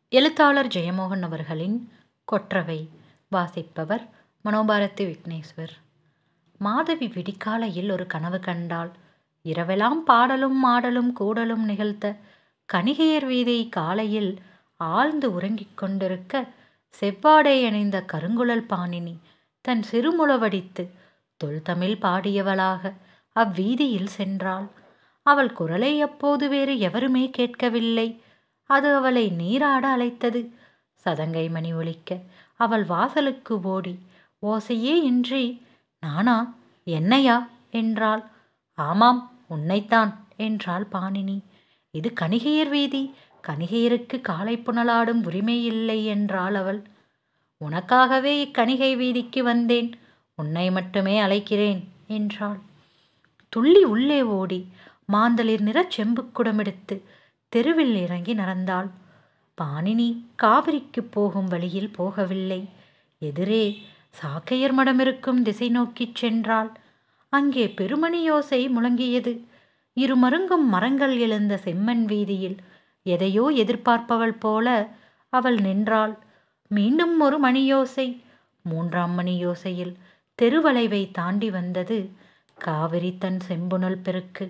எழுத்தாளர் ஜெயமோகன் அவர்களின் கொற்றவை வாசிப்பவர் மனோபாரதி விக்னேஸ்வர் மாதவி விடிகாலையில் ஒரு கனவு கண்டாள் இரவெல்லாம் பாடலும் ஆடலும் கூடலும் நிகழ்த்த கணிகையர் வீதி காலையில் ஆழ்ந்து உறங்கிக் கொண்டிருக்க செவ்வாடை அணிந்த கருங்குழல் பாணினி தன் சிறுமுளவடித்து தொல்தமிழ் பாடியவளாக அவ்வீதியில் சென்றாள் அவள் குரலை அப்போது வேறு எவருமே கேட்கவில்லை அது அவளை நீராட அழைத்தது சதங்கை மணி ஒலிக்க அவள் வாசலுக்கு ஓடி ஓசையே இன்றி நானா என்னையா என்றாள் ஆமாம் உன்னைத்தான் என்றாள் பாணினி இது கணிகையர் வீதி கணிகையருக்கு காலை புனலாடும் உரிமை இல்லை என்றாள் அவள் உனக்காகவே இக்கணிகை வீதிக்கு வந்தேன் உன்னை மட்டுமே அழைக்கிறேன் என்றாள் துள்ளி உள்ளே ஓடி மாந்தளிர் நிறச் செம்புக் குடமெடுத்து தெருவில் இறங்கி நடந்தாள் பாணினி காவிரிக்கு போகும் வழியில் போகவில்லை எதிரே சாக்கையர் மடம் இருக்கும் திசை நோக்கிச் சென்றாள் அங்கே பெருமணி யோசை முழங்கியது இரு மருங்கும் மரங்கள் எழுந்த செம்மண் வீதியில் எதையோ எதிர்பார்ப்பவள் போல அவள் நின்றாள் மீண்டும் ஒரு மணியோசை மூன்றாம் மணி யோசையில் தெருவளைவை தாண்டி வந்தது காவிரி தன் செம்புணல் பெருக்கு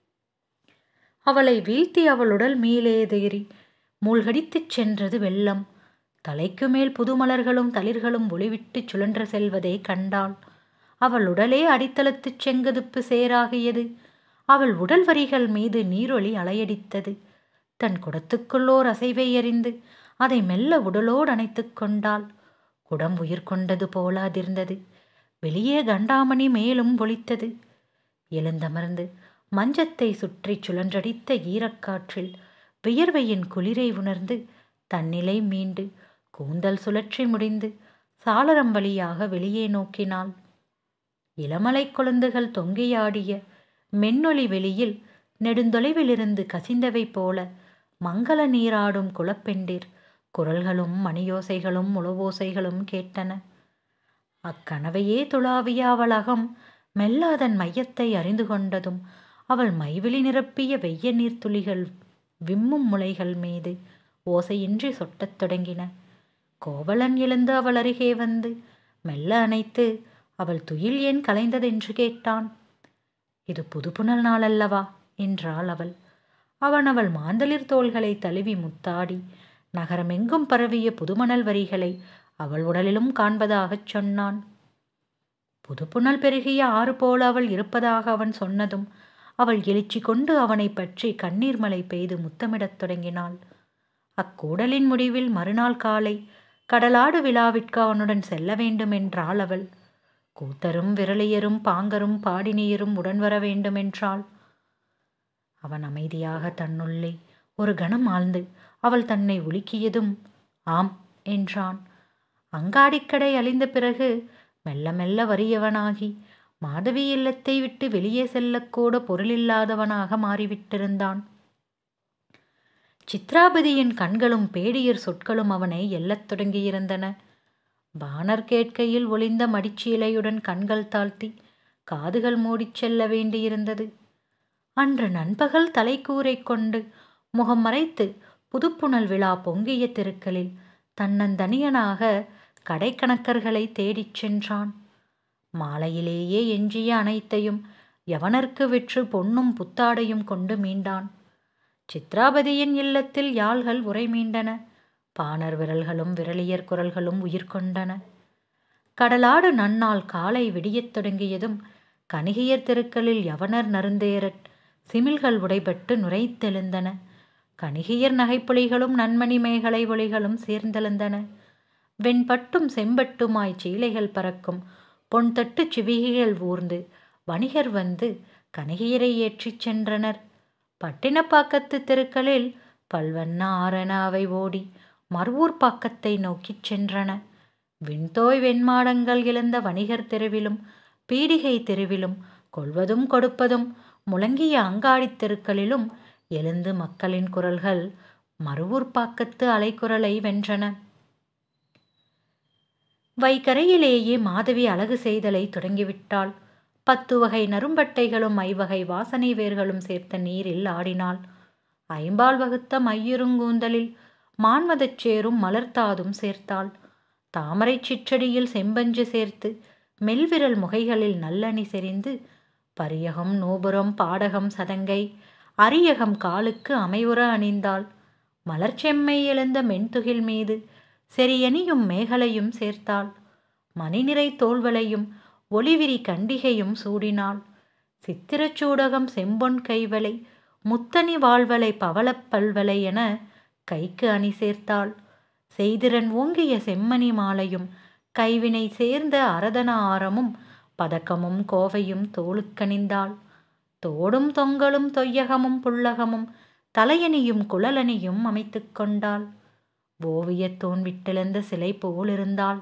அவளை வீழ்த்தி அவள் உடல் மீளேதேறி மூழ்கடித்துச் சென்றது வெள்ளம் தலைக்கு மேல் புதுமலர்களும் தளிர்களும் ஒளிவிட்டு சுழன்று செல்வதை கண்டாள் அவள் உடலே அடித்தளத்துச் செங்கதுப்பு சேராகியது அவள் உடல் வரிகள் மீது நீரொளி அலையடித்தது தன் குடத்துக்குள்ளோர் அசைவை அறிந்து அதை மெல்ல உடலோடு அணைத்து கொண்டாள் குடம் உயிர் கொண்டது போல அதிர்ந்தது வெளியே கண்டாமணி மேலும் ஒலித்தது எழுந்தமர்ந்து மஞ்சத்தை சுற்றி சுழன்றடித்த ஈரக்காற்றில் வியர்வையின் குளிரை உணர்ந்து தன்னிலை மீண்டு கூந்தல் சுழற்றி முடிந்து சாளரம் வழியாக வெளியே நோக்கினாள் இளமலை கொழுந்துகள் தொங்கியாடிய மென்னொளி வெளியில் நெடுந்தொலைவிலிருந்து கசிந்தவை போல மங்கள நீராடும் குளப்பெண்டிர் குரல்களும் மணியோசைகளும் உளவோசைகளும் கேட்டன அக்கனவையே துளாவிய அவளகம் மெல்ல அதன் மையத்தை அறிந்து கொண்டதும் அவள் மைவிழி நிரப்பிய வெய்ய நீர்த்துளிகள் விம்மும் முளைகள் மீது ஓசையின்றி சொட்டத் தொடங்கின கோவலன் எழுந்து அவள் அருகே வந்து மெல்ல அணைத்து அவள் துயில் ஏன் கலைந்ததென்று கேட்டான் இது புதுப்புணல் நாளல்லவா என்றாள் அவள் அவன் அவள் மாந்தளிர் தோள்களை தழுவி முத்தாடி நகரமெங்கும் பரவிய புதுமணல் வரிகளை அவள் உடலிலும் காண்பதாகச் சொன்னான் புதுப்புணல் பெருகிய ஆறு போல அவள் இருப்பதாக அவன் சொன்னதும் அவள் எழுச்சி கொண்டு அவனை பற்றி கண்ணீர் மலை பெய்து முத்தமிடத் தொடங்கினாள் அக்கூடலின் முடிவில் மறுநாள் காலை கடலாடு விழாவிற்கு அவனுடன் செல்ல வேண்டும் என்றாள் அவள் கூத்தரும் விரலியரும் பாங்கரும் பாடினியரும் உடன் வர வேண்டும் என்றாள் அவன் அமைதியாக தன்னுள்ளே ஒரு கணம் ஆழ்ந்து அவள் தன்னை உலுக்கியதும் ஆம் என்றான் அங்காடிக்கடை அழிந்த பிறகு மெல்ல மெல்ல வறியவனாகி மாதவி இல்லத்தை விட்டு வெளியே செல்லக்கூட பொருளில்லாதவனாக மாறிவிட்டிருந்தான் சித்ராபதியின் கண்களும் பேடியர் சொற்களும் அவனை எல்லத் தொடங்கியிருந்தன பாணர் கேட்கையில் ஒளிந்த மடிச்சீலையுடன் கண்கள் தாழ்த்தி காதுகள் மூடிச் செல்ல வேண்டியிருந்தது அன்று நண்பகல் தலைக்கூரை கொண்டு முகம் மறைத்து புதுப்புணல் விழா பொங்கிய தெருக்களில் தன்னந்தனியனாக கடைக்கணக்கர்களை தேடிச் சென்றான் மாலையிலேயே எஞ்சிய அனைத்தையும் யவனர்க்கு விற்று பொன்னும் புத்தாடையும் கொண்டு மீண்டான் சித்ராபதியின் இல்லத்தில் யாழ்கள் உரை மீண்டன பாணர் விரல்களும் விரலியர் குரல்களும் உயிர் கொண்டன கடலாடு நன்னாள் காலை விடியத் தொடங்கியதும் கணிகையர் தெருக்களில் யவனர் நருந்தேரட் சிமில்கள் உடைபட்டு நுரைத்தெழுந்தன கணிகையர் நகைப்புலிகளும் நன்மணி மேகலை ஒளிகளும் சேர்ந்தெழுந்தன வெண்பட்டும் செம்பட்டுமாய் சீலைகள் பறக்கும் பொன் தட்டு சிவிகைகள் ஊர்ந்து வணிகர் வந்து கணிகையரை ஏற்றிச் சென்றனர் பட்டினப்பாக்கத்து தெருக்களில் பல்வண்ண ஆரண அவை ஓடி மறுவூர் பாக்கத்தை நோக்கிச் சென்றன விண்தோய் வெண்மாடங்கள் இழந்த வணிகர் தெருவிலும் பீடிகை தெருவிலும் கொள்வதும் கொடுப்பதும் முழங்கிய அங்காடித் தெருக்களிலும் எழுந்து மக்களின் குரல்கள் மறுவூர் பாக்கத்து அலைக்குரலை வென்றன வைகரையிலேயே மாதவி அழகு செய்தலை தொடங்கிவிட்டாள் பத்து வகை நரும்பட்டைகளும் ஐவகை வாசனை வேர்களும் சேர்த்த நீரில் ஆடினாள் ஐம்பால் வகுத்த மையுறுங்கூந்தலில் மான்மதச் சேரும் மலர்த்தாதும் சேர்த்தாள் தாமரைச் சிற்றடியில் செம்பஞ்சு சேர்த்து மெல்விரல் முகைகளில் நல்லணி செறிந்து பரியகம் நூபுரம் பாடகம் சதங்கை அரியகம் காலுக்கு அமைவுற அணிந்தாள் மலர்ச்செம்மை எழுந்த மென்துகில் மீது செரியணியும் மேகலையும் சேர்த்தாள் மணிநிறை தோள்வளையும் ஒளிவிரி கண்டிகையும் சூடினாள் சித்திரச் சூடகம் செம்பொன் கைவளை முத்தணி வாழ்வளை பவளப் பல்வளை என கைக்கு அணி சேர்த்தாள் செய்திறன் ஓங்கிய செம்மணி மாலையும் கைவினை சேர்ந்த அரதன ஆரமும் பதக்கமும் கோவையும் தோளுக்கணிந்தாள் தோடும் தொங்கலும் தொய்யகமும் புள்ளகமும் தலையணியும் குழலணியும் அமைத்து கொண்டாள் ஓவியத்தூண் விட்டெழுந்த சிலை போலிருந்தாள்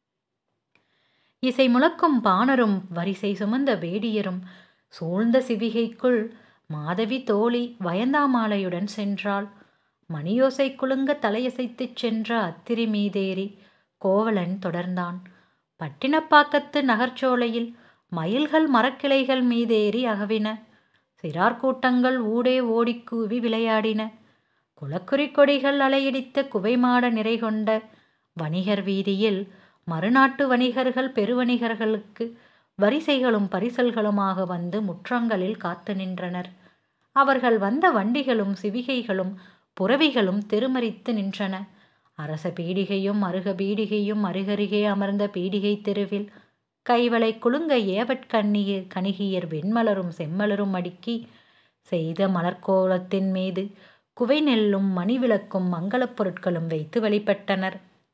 இசை முழக்கும் பாணரும் வரிசை சுமந்த வேடியரும் சூழ்ந்த சிவிகைக்குள் மாதவி தோழி வயந்தாமாலையுடன் சென்றாள் மணியோசை குலுங்க தலையசைத்துச் சென்ற அத்திரி மீதேறி கோவலன் தொடர்ந்தான் பட்டினப்பாக்கத்து நகர்ச்சோலையில் மயில்கள் மரக்கிளைகள் மீதேறி அகவின சிறார் கூட்டங்கள் ஊடே ஓடிக் கூவி விளையாடின குளக்குறி கொடிகள் அலையடித்த குவைமாட நிறை கொண்ட வணிகர் வீதியில் மறுநாட்டு வணிகர்கள் பெருவணிகர்களுக்கு வரிசைகளும் பரிசல்களுமாக வந்து முற்றங்களில் காத்து நின்றனர் அவர்கள் வந்த வண்டிகளும் சிவிகைகளும் புறவிகளும் தெருமறித்து நின்றன அரச பீடிகையும் அருக பீடிகையும் அருகருகே அமர்ந்த பீடிகை தெருவில் கைவளை குலுங்க ஏவற்கண்ணியர் கணிகியர் வெண்மலரும் செம்மலரும் அடுக்கி செய்த மலர்கோலத்தின் மீது குவை நெல்லும் மணிவிளக்கும் மங்களப் பொருட்களும் வைத்து வழிபட்டனர்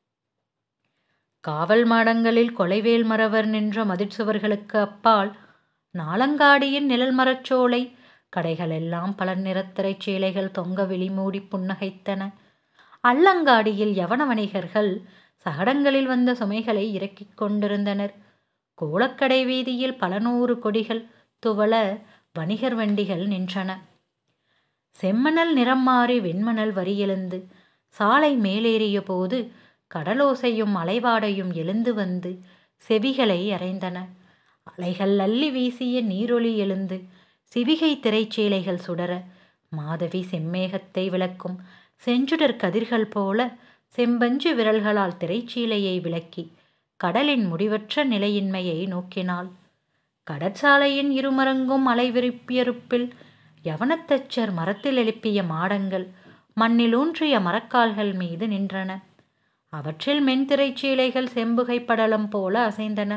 காவல் மாடங்களில் கொலைவேல் மறவர் நின்ற மதிர்ச்சுவர்களுக்கு அப்பால் நாளங்காடியின் நிழல் மரச்சோலை கடைகளெல்லாம் பல நிறத்திரைச் சேலைகள் தொங்க விழிமூடி புன்னகைத்தன அல்லங்காடியில் யவன வணிகர்கள் சகடங்களில் வந்த சுமைகளை இறக்கிக் கொண்டிருந்தனர் கோலக்கடை வீதியில் பல நூறு கொடிகள் துவள வணிகர் வண்டிகள் நின்றன செம்மணல் நிறம் மாறி வெண்மணல் வரியெழுந்து சாலை மேலேறிய போது கடலோசையும் அலைவாடையும் எழுந்து வந்து செவிகளை அறைந்தன அலைகள் அள்ளி வீசிய நீரொளி எழுந்து சிவிகை திரைச்சீலைகள் சுடர மாதவி செம்மேகத்தை விளக்கும் செஞ்சுடர் கதிர்கள் போல செம்பஞ்சு விரல்களால் திரைச்சீலையை விளக்கி கடலின் முடிவற்ற நிலையின்மையை நோக்கினாள் கடற்சாலையின் இருமரங்கும் அலைவிருப்பியறுப்பில் யவனத்தச்சர் மரத்தில் எழுப்பிய மாடங்கள் மண்ணிலூன்றிய மரக்கால்கள் மீது நின்றன அவற்றில் மென்திரைச்சீலைகள் செம்புகை படலம் போல அசைந்தன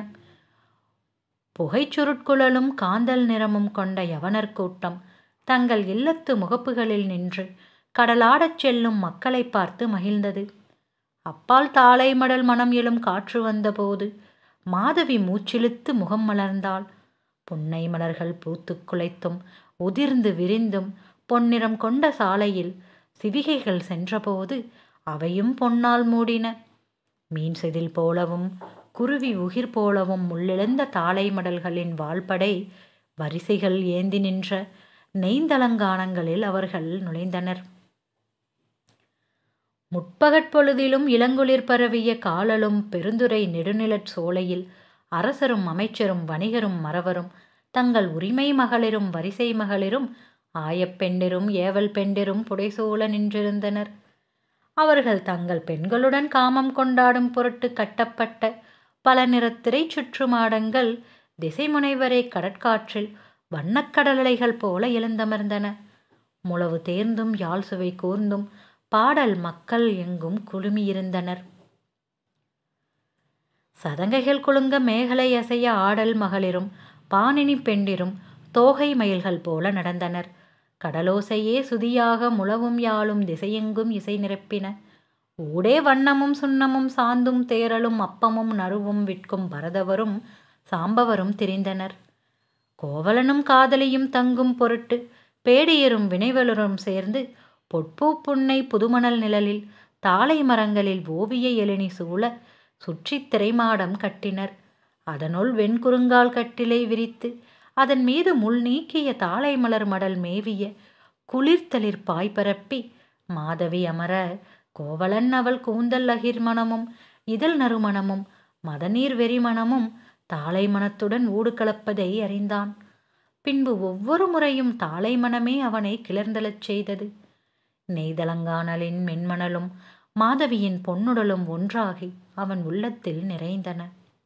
புகைச்சுருட்குழலும் காந்தல் நிறமும் கொண்ட யவனர் கூட்டம் தங்கள் இல்லத்து முகப்புகளில் நின்று கடலாடச் செல்லும் மக்களை பார்த்து மகிழ்ந்தது அப்பால் தாளை மடல் மனம் எழும் காற்று வந்தபோது மாதவி மூச்சிழுத்து முகம் மலர்ந்தாள் புன்னை மலர்கள் பூத்து குலைத்தும் உதிர்ந்து விரிந்தும் பொன்னிறம் கொண்ட சாலையில் சிவிகைகள் சென்றபோது அவையும் பொன்னால் மூடின மீன் செதில் போலவும் குருவி உகிர் போலவும் முள்ளிழந்த தாளை மடல்களின் வாழ்படை வரிசைகள் ஏந்தி நின்ற நெய்ந்தலங்கானங்களில் அவர்கள் நுழைந்தனர் முற்பகற்பொழுதிலும் இளங்குளிர் பரவிய காலலும் பெருந்துரை நெடுநிலச் சோலையில் அரசரும் அமைச்சரும் வணிகரும் மறவரும் தங்கள் உரிமை மகளிரும் வரிசை மகளிரும் ஆயப்பெண்டிரும் ஏவல் பெண்டிரும் புடைசூழ நின்றிருந்தனர் அவர்கள் தங்கள் பெண்களுடன் காமம் கொண்டாடும் பொருட்டு கட்டப்பட்ட பல நிறத்திரை சுற்றுமாடங்கள் திசை முனைவரை கடற்காற்றில் வண்ணக்கடலைகள் போல எழுந்தமர்ந்தன முழவு தேர்ந்தும் யாழ் சுவை கூர்ந்தும் பாடல் மக்கள் எங்கும் குழுமியிருந்தனர் சதங்கைகள் குலுங்க மேகலை அசைய ஆடல் மகளிரும் பாணினி பெண்டிரும் தோகை மயில்கள் போல நடந்தனர் கடலோசையே சுதியாக முழவும் யாழும் திசையெங்கும் இசை நிரப்பின ஊடே வண்ணமும் சுண்ணமும் சாந்தும் தேரலும் அப்பமும் நறுவும் விற்கும் பரதவரும் சாம்பவரும் திரிந்தனர் கோவலனும் காதலியும் தங்கும் பொருட்டு பேடியரும் வினைவலரும் சேர்ந்து பொற்பூ புன்னை புதுமணல் நிழலில் தாளை மரங்களில் ஓவிய எழினி சூழ சுற்றித் திரைமாடம் கட்டினர் அதனுள் வெண்குறுங்கால் கட்டிலை விரித்து அதன் மீது முள் நீக்கிய தாளை மலர் மடல் மேவிய குளிர்தளிர் பாய் பரப்பி மாதவி அமர கோவலன் அவள் கூந்தல் அகிர்மணமும் இதழ் நறுமணமும் மதநீர் வெறிமணமும் தாளை மனத்துடன் ஊடு கலப்பதை அறிந்தான் பின்பு ஒவ்வொரு முறையும் தாளை மனமே அவனை கிளர்ந்தெழச் செய்தது நெய்தலங்கானலின் மென்மணலும் மாதவியின் பொன்னுடலும் ஒன்றாகி அவன் உள்ளத்தில் நிறைந்தன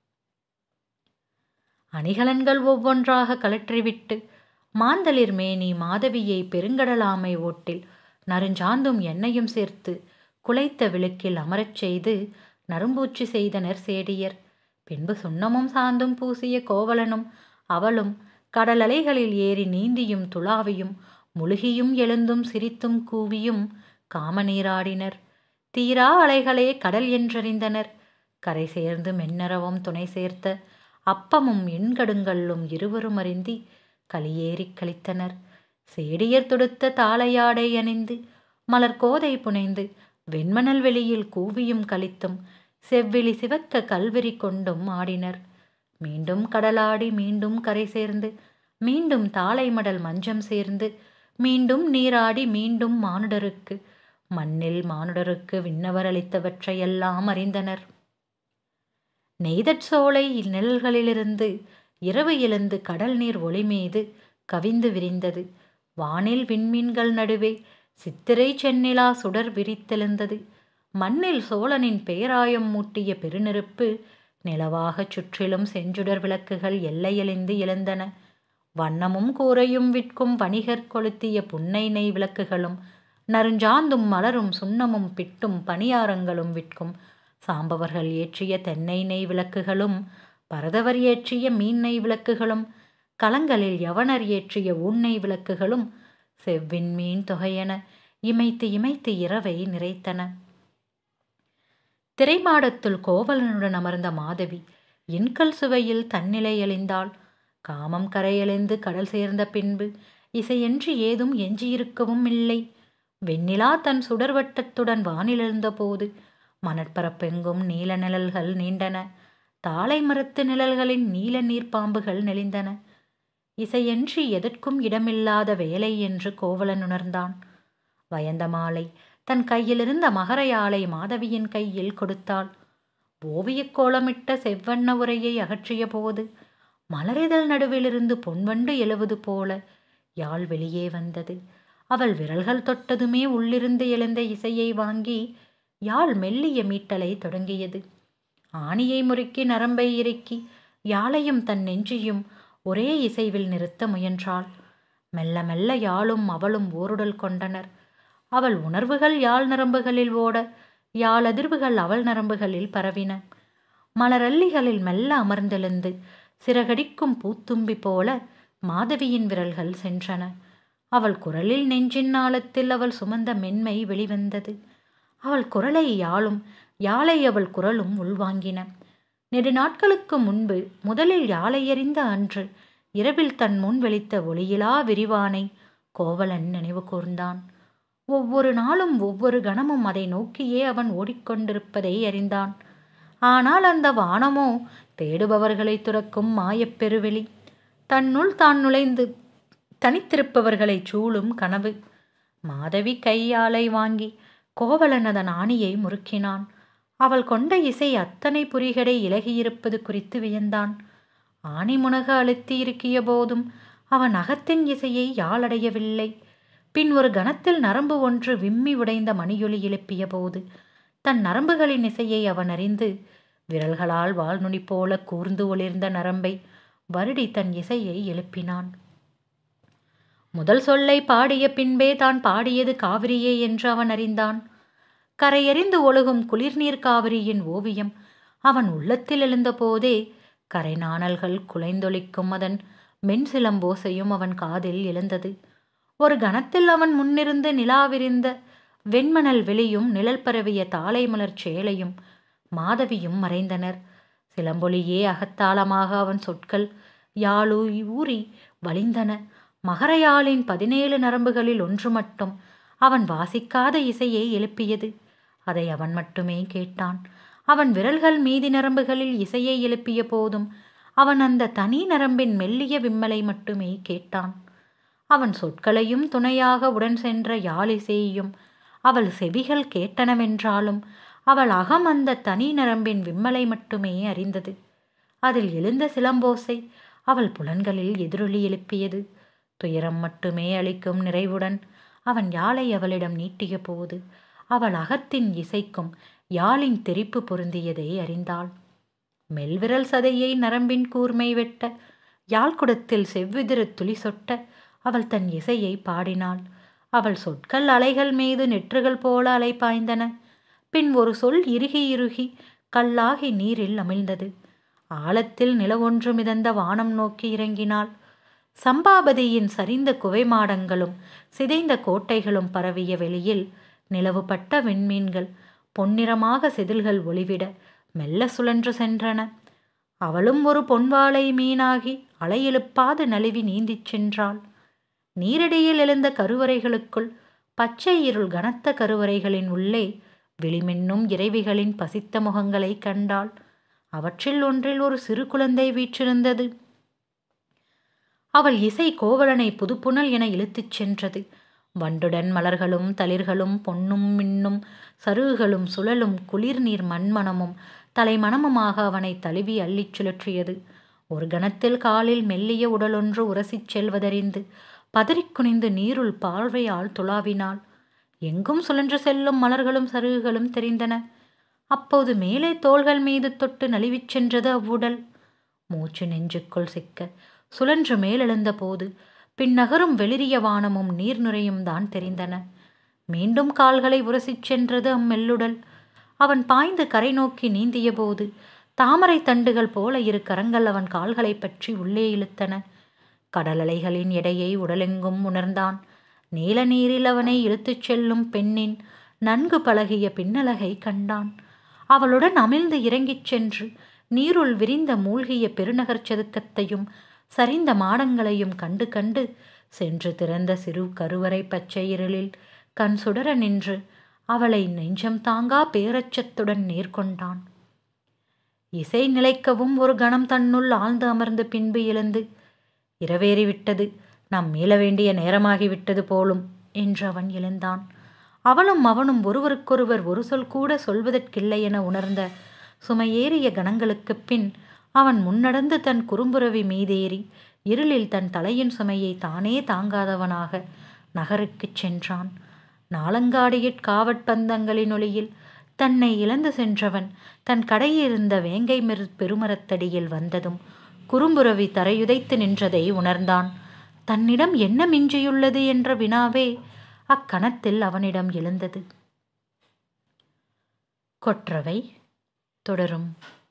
அணிகலன்கள் ஒவ்வொன்றாக கலற்றிவிட்டு மாந்தளிர் மேனி மாதவியை பெருங்கடலாமை ஓட்டில் நறுஞ்சாந்தும் எண்ணெயும் சேர்த்து குலைத்த விளக்கில் அமரச் செய்து நறும்பூச்சி செய்தனர் சேடியர் பின்பு சுண்ணமும் சாந்தும் பூசிய கோவலனும் அவளும் கடலலைகளில் ஏறி நீந்தியும் துளாவியும் முழுகியும் எழுந்தும் சிரித்தும் கூவியும் காமநீராடினர் தீரா அலைகளே கடல் என்றறிந்தனர் கரை சேர்ந்து மென்னரவும் துணை சேர்த்த அப்பமும் எண்கடுங்கல்லும் இருவரும் அறிந்தி களியேறிக் கழித்தனர் சேடியர் தொடுத்த தாளையாடை அணிந்து மலர் கோதை புனைந்து வெண்மணல் வெளியில் கூவியும் கழித்தும் செவ்விழி சிவக்க கல்வெறி கொண்டும் ஆடினர் மீண்டும் கடலாடி மீண்டும் கரை சேர்ந்து மீண்டும் தாளை மடல் மஞ்சம் சேர்ந்து மீண்டும் நீராடி மீண்டும் மானுடருக்கு மண்ணில் மானுடருக்கு விண்ணவர் அளித்தவற்றையெல்லாம் அறிந்தனர் நெய்தற் சோலை நிழல்களிலிருந்து இரவு எழுந்து கடல் நீர் ஒளி மீது கவிந்து விரிந்தது வானில் விண்மீன்கள் நடுவே சித்திரை செந்நிலா சுடர் விரித்தெழுந்தது மண்ணில் சோழனின் பேராயம் மூட்டிய பெருநெருப்பு நிலவாகச் சுற்றிலும் செஞ்சுடர் விளக்குகள் எல்லையெளிந்து எழுந்தன வண்ணமும் கூரையும் விற்கும் வணிகர் கொளுத்திய புன்னை நெய் விளக்குகளும் நறுஞ்சாந்தும் மலரும் சுண்ணமும் பிட்டும் பணியாரங்களும் விற்கும் சாம்பவர்கள் ஏற்றிய தென்னை நெய் விளக்குகளும் பரதவர் ஏற்றிய மீன் நெய் விளக்குகளும் கலங்களில் யவனர் ஏற்றிய ஊண்ணெய் விளக்குகளும் செவ்வின் மீன் தொகையென இமைத்து இமைத்து இரவை நிறைத்தன திரைமாடத்துள் கோவலனுடன் அமர்ந்த மாதவி இன்கல் சுவையில் தன்னிலை அழிந்தாள் காமம் கரையழிந்து கடல் சேர்ந்த பின்பு இசையன்றி ஏதும் எஞ்சியிருக்கவும் இல்லை வெண்ணிலா தன் சுடர்வட்டத்துடன் வானிலெழுந்த போது மணற்பரப்பெங்கும் நீல நிழல்கள் நீண்டன தாளை மரத்து நிழல்களின் நீல நீர்ப்பாம்புகள் நெளிந்தன இசையன்றி எதற்கும் இடமில்லாத வேலை என்று கோவலன் உணர்ந்தான் வயந்த மாலை தன் கையிலிருந்த மகரையாளை மாதவியின் கையில் கொடுத்தாள் ஓவியக் கோலமிட்ட செவ்வண்ண உரையை அகற்றிய போது மலரிதழ் நடுவிலிருந்து பொன்வண்டு எழுவது போல யாழ் வெளியே வந்தது அவள் விரல்கள் தொட்டதுமே உள்ளிருந்து எழுந்த இசையை வாங்கி யாழ் மெல்லிய மீட்டலை தொடங்கியது ஆணியை முறுக்கி நரம்பை இறுக்கி யாழையும் தன் நெஞ்சியும் ஒரே இசைவில் நிறுத்த முயன்றாள் மெல்ல மெல்ல யாழும் அவளும் ஓருடல் கொண்டனர் அவள் உணர்வுகள் யாழ் நரம்புகளில் ஓட யாழ் அதிர்வுகள் அவள் நரம்புகளில் பரவின மலரல்லிகளில் மெல்ல அமர்ந்தெழுந்து சிறகடிக்கும் பூத்தும்பி போல மாதவியின் விரல்கள் சென்றன அவள் குரலில் நெஞ்சின் ஆழத்தில் அவள் சுமந்த மென்மை வெளிவந்தது அவள் குரலை யாழும் யாழை அவள் குரலும் உள்வாங்கின நெடு நாட்களுக்கு முன்பு முதலில் யாழை எறிந்த அன்று இரவில் தன் முன் வெளித்த ஒளியிலா விரிவானை கோவலன் நினைவு கூர்ந்தான் ஒவ்வொரு நாளும் ஒவ்வொரு கணமும் அதை நோக்கியே அவன் ஓடிக்கொண்டிருப்பதை அறிந்தான் ஆனால் அந்த வானமோ தேடுபவர்களை துறக்கும் மாயப் பெருவெளி தன்னுள் தான் நுழைந்து தனித்திருப்பவர்களை சூழும் கனவு மாதவி கையாலை வாங்கி கோவலன் அதன் ஆணியை முறுக்கினான் அவள் கொண்ட இசை அத்தனை புரிகடை இலகியிருப்பது குறித்து வியந்தான் ஆணி முனக அழுத்தி இருக்கிய போதும் அவன் அகத்தின் இசையை யாழடையவில்லை பின் ஒரு கணத்தில் நரம்பு ஒன்று விம்மி உடைந்த மணியொலி எழுப்பிய போது தன் நரம்புகளின் இசையை அவன் அறிந்து விரல்களால் வாழ்நுனி போல கூர்ந்து ஒளிர்ந்த நரம்பை வருடி தன் இசையை எழுப்பினான் முதல் சொல்லை பாடிய பின்பே தான் பாடியது காவிரியே என்று அவன் அறிந்தான் கரையறிந்து ஒழுகும் குளிர்நீர் காவிரியின் ஓவியம் அவன் உள்ளத்தில் எழுந்தபோதே கரை நாணல்கள் குலைந்தொழிக்கும் அதன் மென் சிலம்போசையும் அவன் காதில் எழுந்தது ஒரு கணத்தில் அவன் முன்னிருந்து நிலாவிரிந்த வெண்மணல் வெளியும் நிழல் பரவிய தாளை மலர் சேலையும் மாதவியும் மறைந்தனர் சிலம்பொலியே அகத்தாளமாக அவன் சொற்கள் யாழு ஊறி வழிந்தன மகரையாளின் பதினேழு நரம்புகளில் ஒன்று மட்டும் அவன் வாசிக்காத இசையை எழுப்பியது அதை அவன் மட்டுமே கேட்டான் அவன் விரல்கள் மீதி நரம்புகளில் இசையை எழுப்பிய போதும் அவன் அந்த தனி நரம்பின் மெல்லிய விம்மலை மட்டுமே கேட்டான் அவன் சொற்களையும் துணையாக உடன் சென்ற யாழிசையையும் அவள் செவிகள் கேட்டனவென்றாலும் அவள் அகம் அந்த தனி நரம்பின் விம்மலை மட்டுமே அறிந்தது அதில் எழுந்த சிலம்போசை அவள் புலன்களில் எதிரொலி எழுப்பியது துயரம் மட்டுமே அளிக்கும் நிறைவுடன் அவன் யாழை அவளிடம் நீட்டிய போது அவள் அகத்தின் இசைக்கும் யாழின் தெரிப்பு பொருந்தியதை அறிந்தாள் மெல்விரல் சதையை நரம்பின் கூர்மை வெட்ட யாழ்குடத்தில் செவ்விதிர துளி சொட்ட அவள் தன் இசையை பாடினாள் அவள் சொற்கள் அலைகள் மீது நெற்றுகள் போல அலை பாய்ந்தன பின் ஒரு சொல் இறுகி இறுகி கல்லாகி நீரில் அமிழ்ந்தது ஆழத்தில் நிலவொன்று மிதந்த வானம் நோக்கி இறங்கினாள் சம்பாபதியின் சரிந்த குவைமாடங்களும் சிதைந்த கோட்டைகளும் பரவிய வெளியில் நிலவுபட்ட விண்மீன்கள் பொன்னிறமாக செதில்கள் ஒளிவிட மெல்ல சுழன்று சென்றன அவளும் ஒரு பொன்வாளை மீனாகி அலையெழுப்பாது நழுவி நீந்திச் சென்றாள் நீரடியில் எழுந்த கருவறைகளுக்குள் பச்சை இருள் கனத்த கருவறைகளின் உள்ளே விழிமின்னும் இறைவிகளின் பசித்த முகங்களை கண்டாள் அவற்றில் ஒன்றில் ஒரு சிறு குழந்தை வீற்றிருந்தது அவள் இசை கோவலனை புதுப்புணல் என இழுத்துச் சென்றது வண்டுடன் மலர்களும் தளிர்களும் பொன்னும் மின்னும் சருகுகளும் சுழலும் குளிர்நீர் மண்மணமும் தலைமணமுமாக அவனை தழுவி அள்ளிச் சுழற்றியது ஒரு கணத்தில் காலில் மெல்லிய உடலொன்று உரசிச் செல்வதறிந்து பதறிக் குனிந்து நீருள் பார்வையால் துளாவினாள் எங்கும் சுழன்று செல்லும் மலர்களும் சருகுகளும் தெரிந்தன அப்போது மேலே தோள்கள் மீது தொட்டு நழுவிச் சென்றது அவ்வுடல் மூச்சு நெஞ்சுக்குள் சிக்க சுழன்று மேலெழுந்த போது பின்னகரும் வெளிரிய வானமும் நீர் நுரையும் தான் தெரிந்தன மீண்டும் கால்களை உரசிச் சென்றது அம்மெல்லுடல் அவன் பாய்ந்து கரை நோக்கி நீந்திய போது தாமரை தண்டுகள் போல இரு கரங்கள் அவன் கால்களை பற்றி உள்ளே இழுத்தன கடலலைகளின் எடையை உடலெங்கும் உணர்ந்தான் நீல நீரில் அவனை இழுத்துச் செல்லும் பெண்ணின் நன்கு பழகிய பின்னலகை கண்டான் அவளுடன் அமிழ்ந்து இறங்கிச் சென்று நீருள் விரிந்த மூழ்கிய பெருநகர் செதுக்கத்தையும் சரிந்த மாடங்களையும் கண்டு கண்டு சென்று திறந்த சிறு கருவறை பச்சை இருளில் கண் சுடர நின்று அவளை நெஞ்சம் தாங்கா பேரச்சத்துடன் நேர்கொண்டான் இசை நிலைக்கவும் ஒரு கணம் தன்னுள் ஆழ்ந்து அமர்ந்து பின்பு எழுந்து இரவேறிவிட்டது நாம் மீள வேண்டிய நேரமாகிவிட்டது போலும் என்று அவன் எழுந்தான் அவளும் அவனும் ஒருவருக்கொருவர் ஒரு சொல் கூட சொல்வதற்கில்லை என உணர்ந்த சுமையேறிய கணங்களுக்குப் பின் அவன் முன்னடந்து தன் குறும்புறவி மீதேறி இருளில் தன் தலையின் சுமையை தானே தாங்காதவனாக நகருக்குச் சென்றான் நாளங்காடியிற் காவற்பந்தங்களின் ஒளியில் தன்னை இழந்து சென்றவன் தன் கடையிருந்த வேங்கை மெரு பெருமரத்தடியில் வந்ததும் குறும்புறவி தரையுதைத்து நின்றதை உணர்ந்தான் தன்னிடம் என்ன மிஞ்சியுள்ளது என்ற வினாவே அக்கணத்தில் அவனிடம் எழுந்தது கொற்றவை தொடரும்